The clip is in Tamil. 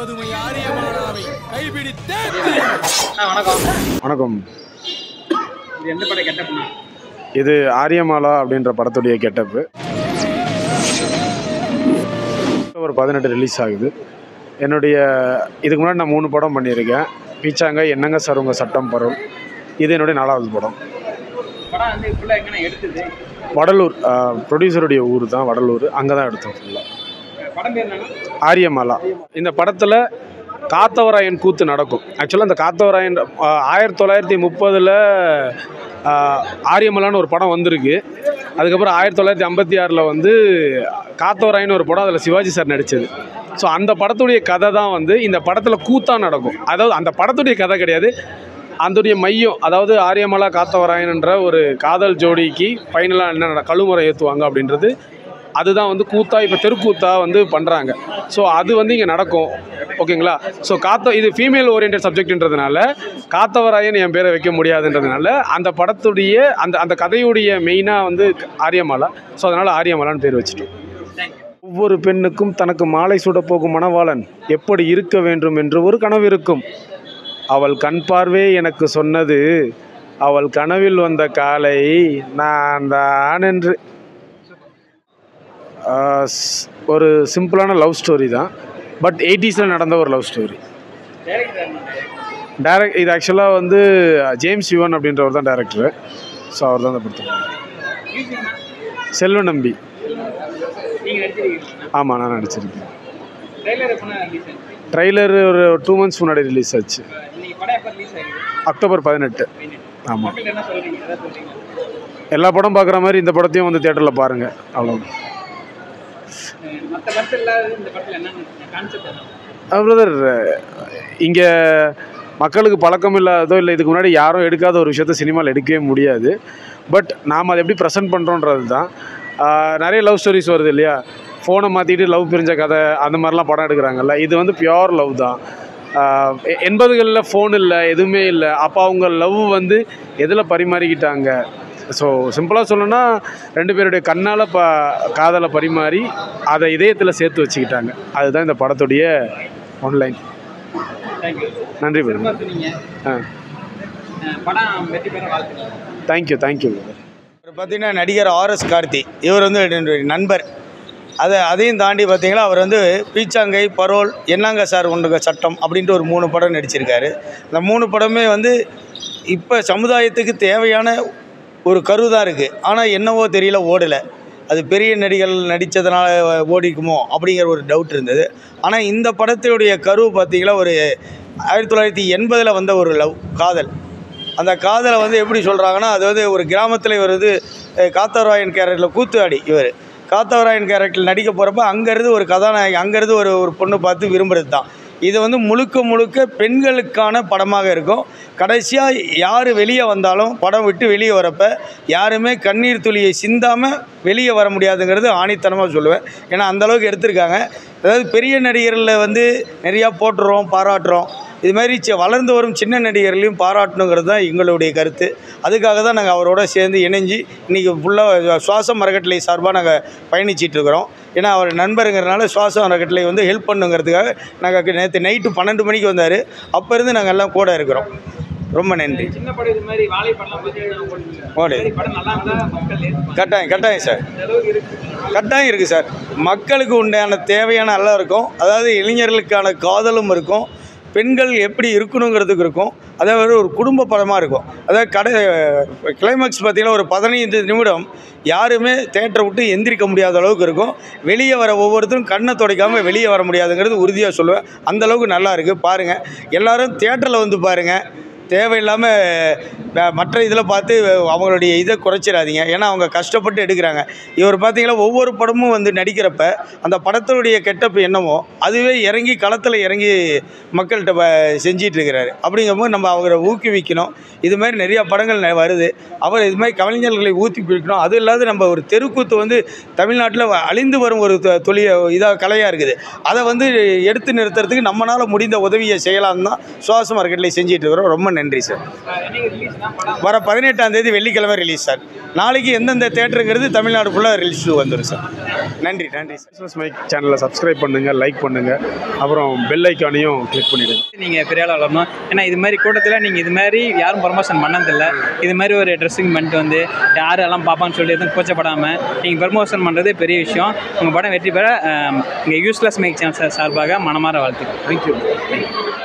பதுமை ஆரியமானாவை கைபிடித்தே அண்ணா வணக்கம் வணக்கம் இது எந்த படம் கெட்டப்புண்ணா இது ஆரியமாலா அப்படின்ற படத்துடைய கெட்டப்பு ஒரு பதினெட்டு ரிலீஸ் ஆகுது என்னுடைய இதுக்கு முன்னாடி நான் மூணு படம் பண்ணியிருக்கேன் பீச்சாங்க என்னங்க சார் உங்கள் சட்டம் பருவம் இது என்னுடைய நாலாவது படம் படம் வந்து ஃபுல்லாக எங்கன்னா எடுத்தது வடலூர் ப்ரொடியூசருடைய ஊர் தான் வடலூர் அங்கே தான் எடுத்தோம் ஃபுல்லாக படம் பேர் என்னன்னா ஆரியமாலா இந்த படத்தில் காத்தவராயன் கூத்து நடக்கும் ஆக்சுவலாக இந்த காத்தவராயன் ஆஹ், ஆயிரத்தி தொள்ளாயிரத்தி முப்பதில் ஆரியமலான்னு ஒரு படம் வந்திருக்கு அதுக்கப்புறம் ஆயிரத்தி தொள்ளாயிரத்தி ஐம்பத்தி ஆறில் வந்து காத்தவராயன் ஒரு படம் அதில் சிவாஜி சார் நடித்தது ஸோ அந்த படத்துடைய கதை தான் வந்து இந்த படத்தில் கூத்தா நடக்கும் அதாவது அந்த படத்துடைய கதை கிடையாது அதோடைய மையம் அதாவது ஆரியமலா காத்தவராயன்ன்ற ஒரு காதல் ஜோடிக்கு ஃபைனலாக என்ன நட- கழுமுறை ஏற்றுவாங்க அப்படின்றது அதுதான் வந்து கூத்தா இப்போ தெருக்கூத்தா வந்து பண்ணுறாங்க ஸோ அது வந்து இங்கே நடக்கும் ஓகேங்களா ஸோ காத்த இது ஃபீமேல் ஓரியன்ட் சப்ஜெக்ட்ன்றதுனால காத்தவராயன் என் பேரை வைக்க முடியாதுன்றதுனால அந்த படத்துடைய அந்த அந்த கதையுடைய மெயினாக வந்து ஆரியமாலா ஸோ அதனால் ஆரியமாலான்னு பேர் வச்சுட்டோம் ஒவ்வொரு பெண்ணுக்கும் தனக்கு மாலை சூடப் போகும் மணவாளன் எப்படி இருக்க வேண்டும் என்று ஒரு கனவு இருக்கும் அவள் கண் பார்வே எனக்கு சொன்னது அவள் கனவில் வந்த காலை நான் தான் என்று ஆஹ் ஸ்- ஒரு சிம்பிளான லவ் ஸ்டோரி தான் பட் எயிட்டிஸில் நடந்த ஒரு லவ் ஸ்டோரி டேரக்டர் டேரக்ட் இது ஆக்சுவலாக வந்து ஜேம்ஸ் யுவன் அப்படின்றவர் தான் டேரக்டரு ஸோ அவர் தான் அந்த படத்தை மியூசிக்னா செல்வ நம்பி நீங்கள் நடிச்சிருக்கீங்க ஆமாம் நான் நடிச்சிருக்கேன் ட்ரெய்லர் எப்போ ரிலீஸ் ஆச்சு ட்ரைலர் ஒரு டூ மந்த்ஸ் முன்னாடி ரிலீஸ் ஆச்சு இன்னைக்கு படம் எப்போ ரிலீஸ் ஆகுது அக்டோபர் பதினெட்டு ஆமாம் மக்கள் என்ன சொல்றீங்க எதாவது சொல்றீங்க எல்லா படம் பார்க்குற மாதிரி இந்த படத்தையும் வந்து தேட்டரில் பாருங்கள் அவ்வளோ மற்ற படத்தில் இல்லாத இந்த படத்தில் என்ன கான்செப்ட் என்ன பிரதர் இங்கே மக்களுக்கு பழக்கம் இல்லாததோ இல்லை இதுக்கு முன்னாடி யாரும் எடுக்காத ஒரு விஷயத்த சினிமாவில் எடுக்கவே முடியாது பட் நாம் அதை எப்படி ப்ரெசென்ட் பண்ணுறோன்றது தான் ஆஹ் நிறைய லவ் ஸ்டோரிஸ் வருது இல்லையா ஃபோனை மாற்றிட்டு லவ் பிரிஞ்ச கதை அந்த மாதிரிலாம் படம் எடுக்கிறாங்கல்ல இது வந்து பியோர் லவ் தான் ஆஹ் எ- எண்பதுகளில் ஃபோன் இல்லை எதுவுமே இல்லை அப்போ அவங்க லவ் வந்து எதில் பரிமாறிக்கிட்டாங்க ஸோ சிம்பிளாக சொல்லணும்னா ரெண்டு பேருடைய கண்ணால் ப காதலை பரிமாறி அதை இதயத்தில் சேர்த்து வச்சுக்கிட்டாங்க அதுதான் இந்த படத்துடைய ஒன்லைன் தேங்க்யூ நன்றி பிரதர் ரொம்ப சொன்னீங்க ஆ அஹ் படம் வெற்றி பெற வாழ்த்துக்கள் தேங்க்யூ தேங்க்யூ பிரதர் இவர் பார்த்தீங்கன்னா நடிகர் ஆர்எஸ் கார்த்தி இவர் வந்து என்னுடைய நண்பர் அதை அதையும் தாண்டி பார்த்தீங்கன்னா அவர் வந்து பீச்சாங்கை பரோல் என்னங்க சார் உண்டுங்க சட்டம் அப்படின்ட்டு ஒரு மூணு படம் நடிச்சிருக்காரு அந்த மூணு படமே வந்து இப்போ சமுதாயத்துக்கு தேவையான ஒரு கரு தான் இருக்குது ஆனால் என்னவோ தெரியல ஓடலை அது பெரிய நடிகர்கள் நடித்ததுனால ஓடிக்குமோ அப்படிங்கிற ஒரு டவுட் இருந்தது ஆனால் இந்த படத்தினுடைய கரு பார்த்தீங்கன்னா ஒரு ஆயிரத்தி தொள்ளாயிரத்தி எண்பதில் வந்த ஒரு லவ் காதல் அந்த காதலை வந்து எப்படி சொல்கிறாங்கன்னா அது வந்து ஒரு கிராமத்தில் இவர் வந்து அஹ், காத்தவராயன் கேரக்டரில் கூத்துவாடி இவர் காத்தவராயன் கேரக்டரில் நடிக்க போகிறப்ப அங்கேருந்து ஒரு கதாநாயகி அங்கேருந்து ஒரு ஒரு பொண்ணு பார்த்து விரும்புறது தான் இது வந்து முழுக்க முழுக்க பெண்களுக்கான படமாக இருக்கும் கடைசியாக யார் வெளியே வந்தாலும் படம் விட்டு வெளியே வரப்ப யாருமே கண்ணீர் துளியை சிந்தாமல் வெளியே வர முடியாதுங்கிறது ஆணித்தனமாக சொல்லுவேன் ஏன்னா அந்தளவுக்கு எடுத்திருக்காங்க அதாவது பெரிய நடிகர்களில் வந்து நிறையா போட்டுறோம் பாராட்டுறோம் இது மாதிரி சி- வளர்ந்து வரும் சின்ன நடிகர்களையும் பாராட்டணுங்கிறது தான் எங்களுடைய கருத்து அதுக்காக தான் நாங்கள் அவரோட சேர்ந்து இணைஞ்சு இன்றைக்கி ஃபுல்லாக சுவாசம் அறக்கட்டளை சார்பாக நாங்கள் பயணிச்சிட்டு இருக்கிறோம் ஏன்னா அவர் நண்பருங்கிறனால சுவாசம் அறக்கட்டளை வந்து ஹெல்ப் பண்ணுங்கிறதுக்காக நாங்கள் நேற்று நைட்டு பன்னெண்டு மணிக்கு வந்தார் அப்போ இருந்து நாங்கள் எல்லாம் கூட இருக்கிறோம் ரொம்ப நன்றி சின்ன படம் இது மாதிரி வாழை படம்லாம் பார்த்தீங்கன்னா ஓடுது. ஓடு. இந்த படம் நல்லா இருந்தா மக்கள் ஏற்றுப்பாங்க. கட்டாயம் கட்டாயம் சார் இந்த அளவுக்கு இருக்கு கட்டாயம் இருக்குது சார் மக்களுக்கு உண்டான தேவையான எல்லாம் இருக்கும் அதாவது இளைஞர்களுக்கான காதலும் இருக்கும் பெண்கள் எப்படி இருக்கணுங்கிறதுக்கு இருக்கும் அதே மாதிரி ஒரு குடும்ப படமாக இருக்கும் அதாவது கடை கிளைமேக்ஸ் பார்த்தீங்கன்னா ஒரு பதினைந்து நிமிடம் யாருமே தேட்டரை விட்டு எந்திரிக்க முடியாத அளவுக்கு இருக்கும் வெளியே வர ஒவ்வொருத்தரும் கண்ணை துடைக்காமல் வெளியே வர முடியாதுங்கிறது உறுதியாக சொல்லுவேன் அந்த அளவுக்கு நல்லா இருக்குது பாருங்கள் எல்லாரும் தேட்டரில் வந்து பாருங்கள் தேவையில்லாமல் மற்ற இதில் பார்த்து அவங்களுடைய இதை குறைச்சிடாதீங்க ஏன்னா அவங்க கஷ்டப்பட்டு எடுக்கிறாங்க இவர் பார்த்தீங்கன்னா ஒவ்வொரு படமும் வந்து நடிக்கிறப்ப அந்த படத்தினுடைய கெட்டப் என்னமோ அதுவே இறங்கி களத்தில் இறங்கி மக்கள்கிட்ட ப- செஞ்சிட்டு இருக்கிறாரு அப்படிங்கும்போது நம்ம அவரை ஊக்குவிக்கணும் இது மாதிரி நிறையா படங்கள் ந- வருது அவர் இது மாதிரி கலைஞர்களை ஊக்குவிக்கணும் அது இல்லாத நம்ம ஒரு தெருக்கூத்து வந்து தமிழ்நாட்டில் வ- அழிந்து வரும் ஒரு தொ- தொழில் இதாக கலையாக இருக்குது அதை வந்து எடுத்து நிறுத்துறதுக்கு நம்மளால் முடிந்த உதவியை செய்யலாம்னு தான் சுவாசம் மார்க்கெட்டில் செஞ்சிட்டு இருக்கிறோம் ரொம்ப நன்றி நன்றி சார் என்னைக்கு ரிலீஸ் தான் படம் வர பதினெட்டாம் தேதி வெள்ளிக்கிழமை ரிலீஸ் சார் நாளைக்கு எந்தெந்த தேட்டருங்கிறது தமிழ்நாடு ஃபுல்லாக ரிலீஸ் வந்துடும் சார் நன்றி நன்றி சார் பிஸ்னஸ் மைக் சேனலை சப்ஸ்கிரைப் பண்ணுங்கள் லைக் பண்ணுங்கள் அப்புறம் பெல் ஐக்கானையும் கிளிக் பண்ணிவிடுங்க நீங்கள் பெரிய ஆளாக வளரணும் ஏன்னா இது மாதிரி கூட்டத்தில் நீங்கள் இது மாதிரி யாரும் ப்ரமோஷன் பண்ணதில்லை இது மாதிரி ஒரு ட்ரெஸ்ஸிங் பண்ணிட்டு வந்து யார் எல்லாம் பார்ப்பான்னு சொல்லி எதுவும் கூச்சப்படாமல் நீங்கள் ப்ரமோஷன் பண்ணுறது பெரிய விஷயம் உங்கள் படம் வெற்றி பெற இங்கே யூஸ்லெஸ் மேக் சேனல் சார்பாக மனமாற வாழ்த்துக்கள் தேங்க்யூ